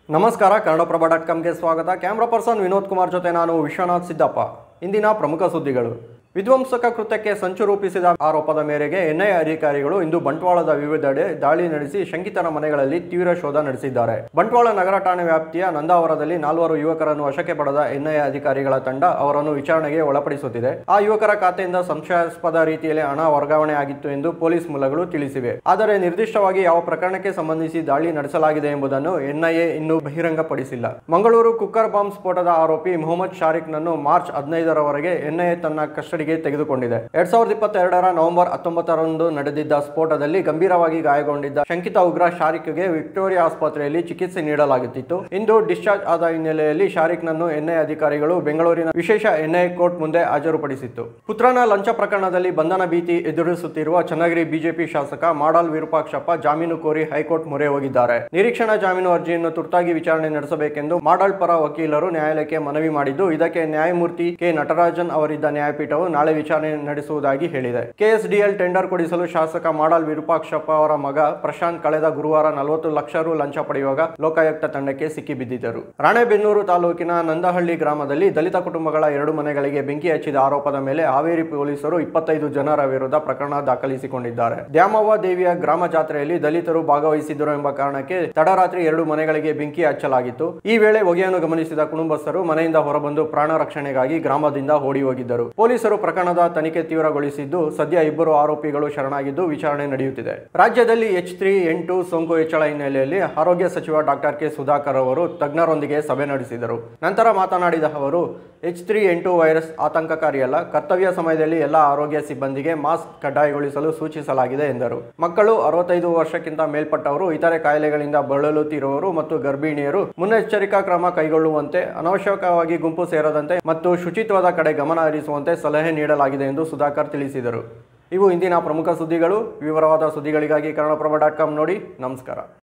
ನಮಸ್ಕಾರ ಕನ್ನಡಪ್ರಭ ಡಾಟ್ ಕಾಮ್ಗೆ ಸ್ವಾಗತ camera person Vinod Kumar ಜೊತೆ ನಾನು ವಿಶ್ವನಾಥ್ ಸಿದ್ದಪ್ಪ ಇಂದಿನ ಪ್ರಮುಖ ಸುದ್ದಿಗಳು ವಿಧ್ವಂಸಕ ಕೃತ್ಯಕ್ಕೆ ಸಂಚು ರೂಪಿಸಿದ ಆರೋಪದ ಮೇರೆಗೆ ಎನ್ಐಎ ಅಧಿಕಾರಿಗಳು ಇಂದು ಬಂಟ್ವಾಳದ ವಿವಿಧೆಡೆ ದಾಳಿ ನಡೆಸಿ ಶಂಕಿತರ ಮನೆಗಳಲ್ಲಿ ತೀವ್ರ ಶೋಧ ನಡೆಸಿದ್ದಾರೆ ಬಂಟ್ವಾಳ ನಗರ ಠಾಣೆ ವ್ಯಾಪ್ತಿಯ ನಂದಾವರದಲ್ಲಿ ನಾಲ್ವರು ಯುವಕರನ್ನು ವಶಕ್ಕೆ ಪಡೆದ ಎನ್ಐಎ ಅಧಿಕಾರಿಗಳ ತಂಡ ಅವರನ್ನು ವಿಚಾರಣೆಗೆ ಒಳಪಡಿಸುತ್ತಿದೆ ಆ ಯುವಕರ ಖಾತೆಯಿಂದ ಸಂಶಯಾಸ್ಪದ ರೀತಿಯಲ್ಲಿ ಹಣ ವರ್ಗಾವಣೆ ಆಗಿತ್ತು ಎಂದು ಪೊಲೀಸ್ ಮೂಲಗಳು ತಿಳಿಸಿವೆ ಆದರೆ ನಿರ್ದಿಷ್ಟವಾಗಿ ಯಾವ ಪ್ರಕರಣಕ್ಕೆ ಸಂಬಂಧಿಸಿ ದಾಳಿ ನಡೆಸಲಾಗಿದೆ ಎಂಬುದನ್ನು ಎನ್ಐಎ ಇನ್ನೂ ಬಹಿರಂಗಪಡಿಸಿಲ್ಲ ಮಂಗಳೂರು ಕುಕ್ಕರ್ ಬಾಂಬ್ ಸ್ಫೋಟದ ಆರೋಪಿ ಮೊಹಮ್ಮದ್ ಶಾರಿಕ್ನನ್ನು ಮಾರ್ಚ್ ಹದಿನೈದರವರೆಗೆ ಎನ್ಐಎ ತನ್ನ ಕಸ್ಟಡಿಗೆ ತೆಗೆದುಕೊಂಡಿದೆ ಎರಡ್ ಸಾವಿರದ ಇಪ್ಪತ್ತೆರಡರ ನವೆಂಬರ್ ಹತ್ತೊಂಬತ್ತರಂದು ನಡೆದಿದ್ದ ಸ್ಫೋಟದಲ್ಲಿ ಗಂಭೀರವಾಗಿ ಗಾಯಗೊಂಡಿದ್ದ ಶಂಕಿತ ಉಗ್ರ ಶಾರಿಕ್ಗೆ ವಿಕ್ಟೋರಿಯಾ ಆಸ್ಪತ್ರೆಯಲ್ಲಿ ಚಿಕಿತ್ಸೆ ನೀಡಲಾಗುತ್ತಿತ್ತು ಇಂದು ಡಿಸ್ಚಾರ್ಜ್ ಆದ ಹಿನ್ನೆಲೆಯಲ್ಲಿ ಶಾರಿಕ್ನನ್ನು ಎನ್ಐಎ ಅಧಿಕಾರಿಗಳು ಬೆಂಗಳೂರಿನ ವಿಶೇಷ ಎನ್ಐಎ ಕೋರ್ಟ್ ಮುಂದೆ ಹಾಜರುಪಡಿಸಿತ್ತು ಪುತ್ರನ ಲಂಚ ಪ್ರಕರಣದಲ್ಲಿ ಬಂಧನ ಭೀತಿ ಎದುರಿಸುತ್ತಿರುವ ಚನ್ನಗಿರಿ ಬಿಜೆಪಿ ಶಾಸಕ ಮಾಡಾಲ್ ವಿರೂಪಾಕ್ಷಪ್ಪ ಜಾಮೀನು ಕೋರಿ ಹೈಕೋರ್ಟ್ ಮೊರೆ ಹೋಗಿದ್ದಾರೆ ನಿರೀಕ್ಷಣಾ ಜಾಮೀನು ಅರ್ಜಿಯನ್ನು ತುರ್ತಾಗಿ ವಿಚಾರಣೆ ನಡೆಸಬೇಕೆಂದು ಮಾಡಾಳ್ ಪರ ವಕೀಲರು ನ್ಯಾಯಾಲಯಕ್ಕೆ ಮನವಿ ಮಾಡಿದ್ದು ಇದಕ್ಕೆ ನ್ಯಾಯಮೂರ್ತಿ ಕೆ ನಟರಾಜನ್ ಅವರಿದ್ದ ನ್ಯಾಯಪೀಠವು ನಾಳೆ ವಿಚಾರಣೆ ನಡೆಸುವುದಾಗಿ ಹೇಳಿದೆ ಕೆಎಸ್ಡಿಎಲ್ ಟೆಂಡರ್ ಕೊಡಿಸಲು ಶಾಸಕ ಮಾಡಾಳ್ ವಿರೂಪಾಕ್ಷಪ್ಪ ಅವರ ಮಗ ಪ್ರಶಾಂತ್ ಕಳೆದ ಗುರುವಾರ ನಲವತ್ತು ಲಕ್ಷ ರು ಲಂಚ ಪಡೆಯುವಾಗ ಲೋಕಾಯುಕ್ತ ತಂಡಕ್ಕೆ ಸಿಕ್ಕಿಬಿದ್ದಿದ್ದರು ರಾಣೆಬೆನ್ನೂರು ತಾಲೂಕಿನ ನಂದಹಳ್ಳಿ ಗ್ರಾಮದಲ್ಲಿ ದಲಿತ ಕುಟುಂಬಗಳ ಎರಡು ಮನೆಗಳಿಗೆ ಬೆಂಕಿ ಹಚ್ಚಿದ ಆರೋಪದ ಮೇಲೆ ಹಾವೇರಿ ಪೊಲೀಸರು ಇಪ್ಪತ್ತೈದು ಜನರ ವಿರುದ್ಧ ಪ್ರಕರಣ ದಾಖಲಿಸಿಕೊಂಡಿದ್ದಾರೆ ದ್ಯಾಮವ್ವ ದೇವಿಯ ಗ್ರಾಮ ಜಾತ್ರೆಯಲ್ಲಿ ದಲಿತರು ಭಾಗವಹಿಸಿದ್ದರು ಎಂಬ ಕಾರಣಕ್ಕೆ ತಡರಾತ್ರಿ ಎರಡು ಮನೆಗಳಿಗೆ ಬೆಂಕಿ ಹಚ್ಚಲಾಗಿತ್ತು ಈ ವೇಳೆ ಹೊಗೆಯನ್ನು ಗಮನಿಸಿದ ಕುಟುಂಬಸ್ಥರು ಮನೆಯಿಂದ ಹೊರಬಂದು ಪ್ರಾಣ ರಕ್ಷಣೆಗಾಗಿ ಗ್ರಾಮದಿಂದ ಓಡಿ ಹೋಗಿದ್ದರು ಪೊಲೀಸರು ಪ್ರಕರಣದ ತನಿಖೆ ತೀವ್ರಗೊಳಿಸಿದ್ದು ಸದ್ಯ ಇಬ್ಬರು ಆರೋಪಿಗಳು ಶರಣಾಗಿದ್ದು ವಿಚಾರಣೆ ನಡೆಯುತ್ತಿದೆ ರಾಜ್ಯದಲ್ಲಿ ಎಚ್ ತ್ರೀ ಎಂಟು ಸೋಂಕು ಹೆಚ್ಚಳ ಹಿನ್ನೆಲೆಯಲ್ಲಿ ಆರೋಗ್ಯ ಸಚಿವ ಡಾಕ್ಟರ್ ಕೆ ಸುಧಾಕರ್ ಅವರು ತಜ್ಞರೊಂದಿಗೆ ಸಭೆ ನಡೆಸಿದರು ನಂತರ ಮಾತನಾಡಿದ ಅವರು ಎಚ್ ತ್ರೀ ಎಂಟು ವೈರಸ್ ಆತಂಕಕಾರಿಯಲ್ಲ ಕರ್ತವ್ಯ ಸಮಯದಲ್ಲಿ ಎಲ್ಲ ಆರೋಗ್ಯ ಸಿಬ್ಬಂದಿಗೆ ಮಾಸ್ಕ್ ಕಡ್ಡಾಯಗೊಳಿಸಲು ಸೂಚಿಸಲಾಗಿದೆ ಎಂದರು ಮಕ್ಕಳು ಅರವತ್ತೈದು ವರ್ಷಕ್ಕಿಂತ ಮೇಲ್ಪಟ್ಟವರು ಇತರೆ ಕಾಯಿಲೆಗಳಿಂದ ಬಳಲುತ್ತಿರುವವರು ಮತ್ತು ಗರ್ಭಿಣಿಯರು ಮುನ್ನೆಚ್ಚರಿಕಾ ಕ್ರಮ ಕೈಗೊಳ್ಳುವಂತೆ ಅನವಶ್ಯಕವಾಗಿ ಗುಂಪು ಸೇರದಂತೆ ಮತ್ತು ಶುಚಿತ್ವದ ಕಡೆ ಗಮನ ಹರಿಸುವಂತೆ ಸಲಹೆ ನೀಡಲಾಗಿದೆ ಎಂದು ಸುಧಾಕರ್ ತಿಳಿಸಿದರು ಇವು ಇಂದಿನ ಪ್ರಮುಖ ಸುದ್ದಿಗಳು ವಿವರವಾದ ಸುದ್ದಿಗಳಿಗಾಗಿ ಕನ್ನಡಪ್ರಭ ಡಾಟ್ ಕಾಮ್ ನೋಡಿ ನಮಸ್ಕಾರ